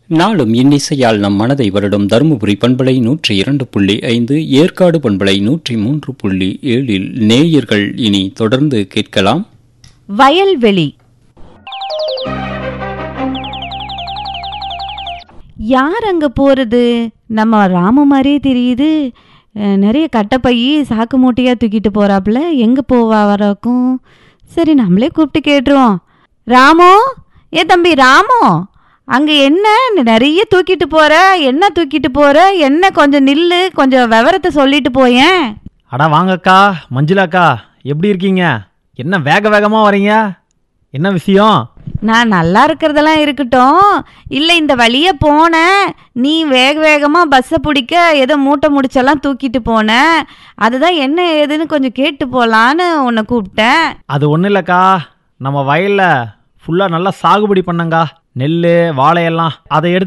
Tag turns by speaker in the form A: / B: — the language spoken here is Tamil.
A: நாளும் இன்னிசையால் நம் மனதை வருடும் தருமபுரி பண்பலை நூற்றி இரண்டு புள்ளி ஐந்து ஏற்காடு பண்பலை நூற்றி மூன்று புள்ளி ஏழில் நேயர்கள் இனி தொடர்ந்து கேட்கலாம்
B: வயல்வெளி யார் அங்க போறது நம்ம ராமு மாதிரியே தெரியுது அஹ், நிறைய கட்டைப்பையி சாக்கு மூட்டையா தூக்கிட்டு போறாப்புல எங்க போவா வரக்கும் சரி நம்மளே கூப்பிட்டு கேட்டுருவோம் ராமு ஏ தம்பி ராமு அங்க என்ன நிறைய தூக்கிட்டு போற என்ன தூக்கிட்டு போற என்ன கொஞ்சம் நில்லு கொஞ்சம் விவரத்தை சொல்லிட்டு போயேன்
C: அடா வாங்கக்கா மஞ்சுளாக்கா எப்படி இருக்கீங்க என்ன வேக வேகமாக வரீங்க என்ன விஷயம்
B: நான் நல்லா இருக்கிறதெல்லாம் இருக்கட்டும் இல்லை இந்த வழியே போனேன் நீ வேக வேகமாக பஸ்ஸை பிடிக்க ஏதோ மூட்டை முடிச்செல்லாம் தூக்கிட்டு போனேன் அதுதான் என்ன ஏதுன்னு கொஞ்சம் கேட்டு போகலான்னு உன்னை கூப்பிட்டேன்
C: அது ஒன்றும் இல்லைக்கா நம்ம வயலில் ஃபுல்லாக நல்லா சாகுபடி பண்ணங்கா நெல் வாழையெல்லாம் அதை எடுத்து